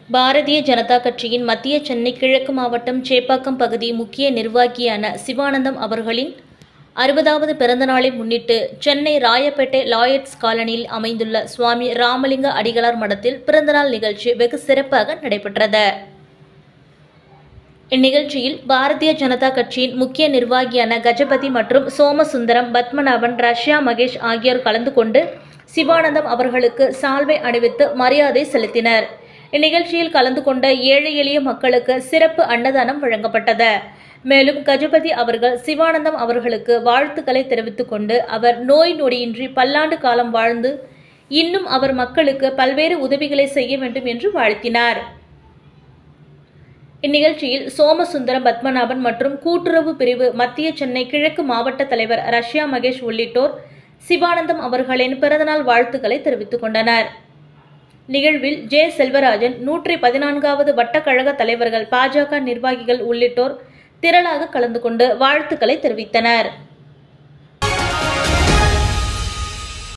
பாரதிய ஜனதா கட்சியின் மத்திய சென்னை கிழக்கு மாவட்டம் சேப்பாக்கம் பகுதி முக்கிய நிர்வாகியான சிவானந்தம் அவர்களின் அறுபதாவது பிறந்தநாளை முன்னிட்டு சென்னை ராயப்பேட்டை லாயட்ஸ் காலனியில் அமைந்துள்ள சுவாமி ராமலிங்க அடிகளார் மடத்தில் பிறந்தநாள் நிகழ்ச்சி வெகு சிறப்பாக நடைபெற்றது இந்நிகழ்ச்சியில் பாரதிய ஜனதா கட்சியின் முக்கிய நிர்வாகியான கஜபதி மற்றும் சோமசுந்தரம் பத்மநாபன் ரஷ்யா மகேஷ் ஆகியோர் கலந்து கொண்டு சிவானந்தம் அவர்களுக்கு சால்வை அணிவித்து மரியாதை செலுத்தினர் இந்நிகழ்ச்சியில் கலந்து கொண்ட ஏழை எளிய மக்களுக்கு சிறப்பு அன்னதானம் வழங்கப்பட்டது மேலும் கஜபதி அவர்கள் சிவானந்தம் அவர்களுக்கு வாழ்த்துக்களை தெரிவித்துக் கொண்டு அவர் நோய் நொடியின்றி பல்லாண்டு காலம் வாழ்ந்து இன்னும் அவர் மக்களுக்கு பல்வேறு உதவிகளை செய்ய வேண்டும் என்று வாழ்த்தினார் இந்நிகழ்ச்சியில் சோமசுந்தரம் பத்மநாபன் மற்றும் கூட்டுறவு பிரிவு மத்திய சென்னை கிழக்கு மாவட்ட தலைவர் ரஷ்யா மகேஷ் உள்ளிட்டோர் சிவானந்தம் அவர்களின் பிறந்தநாள் வாழ்த்துக்களை தெரிவித்துக் கொண்டனர் நிகழ்வில் ஜே செல்வராஜன் நூற்றி பதினான்காவது வட்டக்கழக தலைவர்கள் பாஜக நிர்வாகிகள் உள்ளிட்டோர் திரளாக கலந்து கொண்டு வாழ்த்துக்களை தெரிவித்தனர்